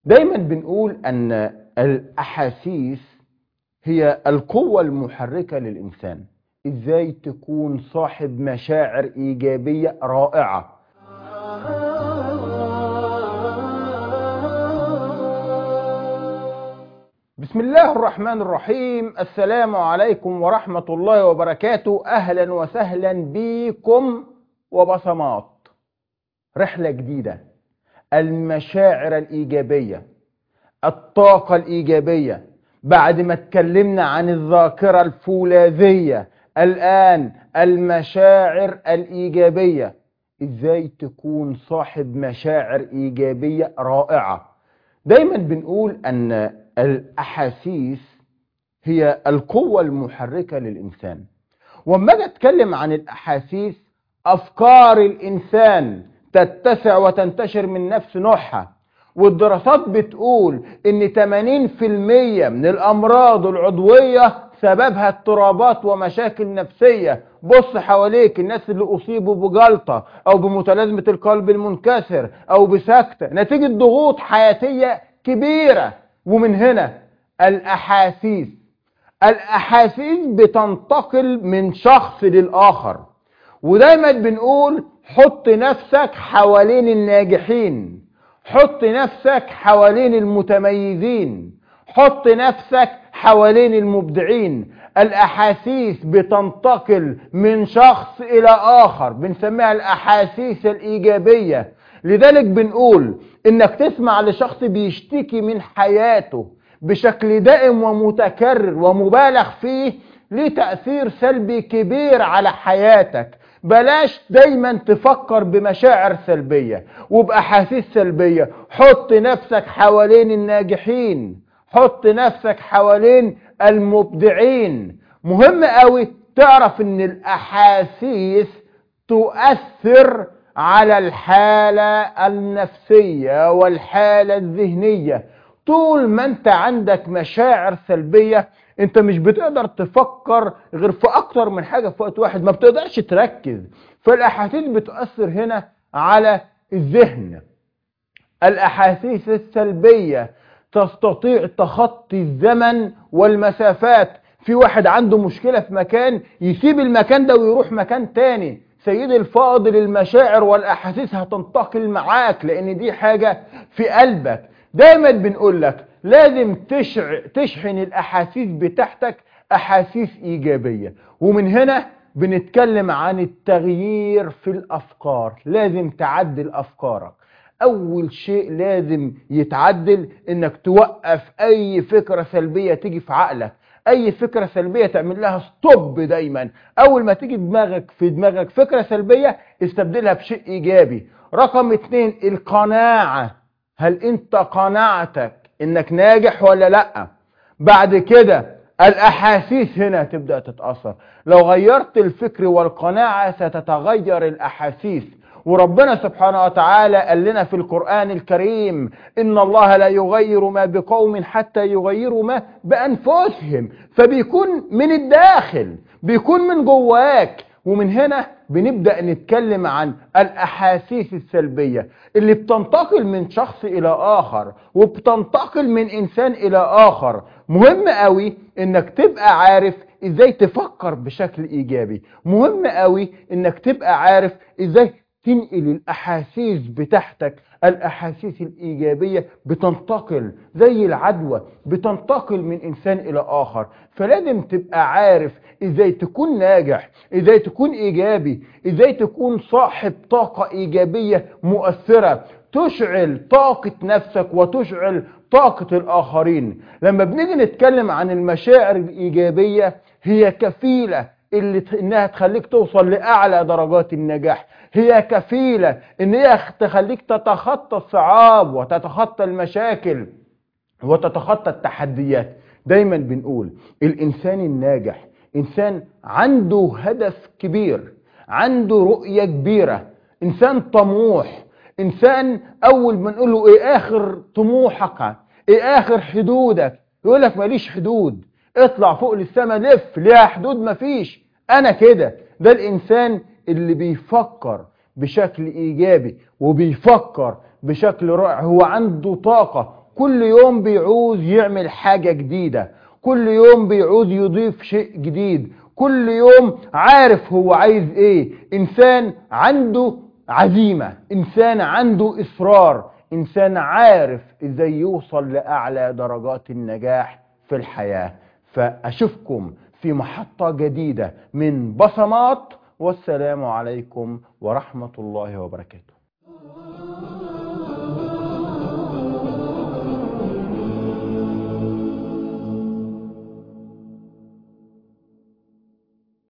دايما بنقول ان الاحاسيس هي القوة المحركة للانسان ازاي تكون صاحب مشاعر ايجابية رائعة بسم الله الرحمن الرحيم السلام عليكم ورحمة الله وبركاته اهلا وسهلا بكم وبصمات رحلة جديدة المشاعر الإيجابية الطاقة الإيجابية بعد ما اتكلمنا عن الذاكرة الفولاذية الآن المشاعر الإيجابية إزاي تكون صاحب مشاعر إيجابية رائعة دايما بنقول أن الأحاسيس هي القوة المحركة للإنسان وما أجي أتكلم عن الأحاسيس أفكار الإنسان تتسع وتنتشر من نفس نوعها والدراسات بتقول ان 80% من الامراض العضوية سببها اضطرابات ومشاكل نفسية بص حواليك الناس اللي اصيبوا بجلطة او بمتلازمة القلب المنكسر او بسكتة نتيجة ضغوط حياتية كبيرة ومن هنا الاحاسيس الاحاسيس بتنتقل من شخص للاخر ودايما بنقول حط نفسك حوالين الناجحين حط نفسك حوالين المتميزين حط نفسك حوالين المبدعين الاحاسيس بتنتقل من شخص الى اخر بنسميها الاحاسيس الايجابيه لذلك بنقول انك تسمع لشخص بيشتكي من حياته بشكل دائم ومتكرر ومبالغ فيه ليه تاثير سلبي كبير على حياتك بلاش دايما تفكر بمشاعر سلبية وبأحاسيس سلبية حط نفسك حوالين الناجحين حط نفسك حوالين المبدعين مهم قوي تعرف ان الاحاسيس تؤثر على الحالة النفسية والحالة الذهنية طول ما انت عندك مشاعر سلبية انت مش بتقدر تفكر غير في اكتر من حاجة في وقت واحد ما بتقدرش تركز فالاحاسيس بتؤثر هنا على الذهن الاحاسيس السلبية تستطيع تخطي الزمن والمسافات في واحد عنده مشكلة في مكان يسيب المكان ده ويروح مكان تاني سيدي الفاضل المشاعر والاحاسيس هتنتقل معاك لان دي حاجة في قلبك دايما بنقول لك لازم تشع... تشحن الاحاسيس بتاعتك احاسيس ايجابيه ومن هنا بنتكلم عن التغيير في الافكار لازم تعدل افكارك اول شيء لازم يتعدل انك توقف اي فكره سلبيه تيجي في عقلك اي فكره سلبيه تعمل لها ستوب دايما اول ما تيجي دماغك في دماغك فكره سلبيه استبدلها بشيء ايجابي رقم اتنين القناعه هل انت قناعتك انك ناجح ولا لا بعد كده الاحاسيس هنا تبدأ تتأثر لو غيرت الفكر والقناعة ستتغير الاحاسيس وربنا سبحانه وتعالى قال لنا في القرآن الكريم إن الله لا يغير ما بقوم حتى يغيروا ما بأنفسهم فبيكون من الداخل بيكون من جواك ومن هنا بنبدأ نتكلم عن الأحاسيس السلبية اللي بتنتقل من شخص إلى آخر وبتنتقل من إنسان إلى آخر مهم قوي إنك تبقى عارف إزاي تفكر بشكل إيجابي مهم قوي إنك تبقى عارف إزاي تنقل الأحاسيس بتاعتك الأحاسيس الإيجابية بتنتقل زي العدوى بتنتقل من إنسان إلى آخر فلازم تبقى عارف إزاي تكون ناجح إزاي تكون إيجابي إزاي تكون صاحب طاقة إيجابية مؤثرة تشعل طاقة نفسك وتشعل طاقة الآخرين لما بنيجي نتكلم عن المشاعر الإيجابية هي كفيلة اللي انها تخليك توصل لاعلى درجات النجاح هي كفيلة ان هي تخليك تتخطى الصعاب وتتخطى المشاكل وتتخطى التحديات دايما بنقول الانسان الناجح انسان عنده هدف كبير عنده رؤية كبيرة انسان طموح انسان اول ما نقول له ايه اخر طموحك ايه اخر حدودك يقول لك ماليش حدود اطلع فوق للسما لف ليها حدود مفيش انا كده ده الانسان اللي بيفكر بشكل ايجابي وبيفكر بشكل رائع هو عنده طاقة كل يوم بيعوز يعمل حاجة جديدة كل يوم بيعوز يضيف شيء جديد كل يوم عارف هو عايز ايه انسان عنده عزيمة انسان عنده اصرار انسان عارف ازاي يوصل لاعلى درجات النجاح في الحياة فاشوفكم في محطة جديدة من بصمات والسلام عليكم ورحمة الله وبركاته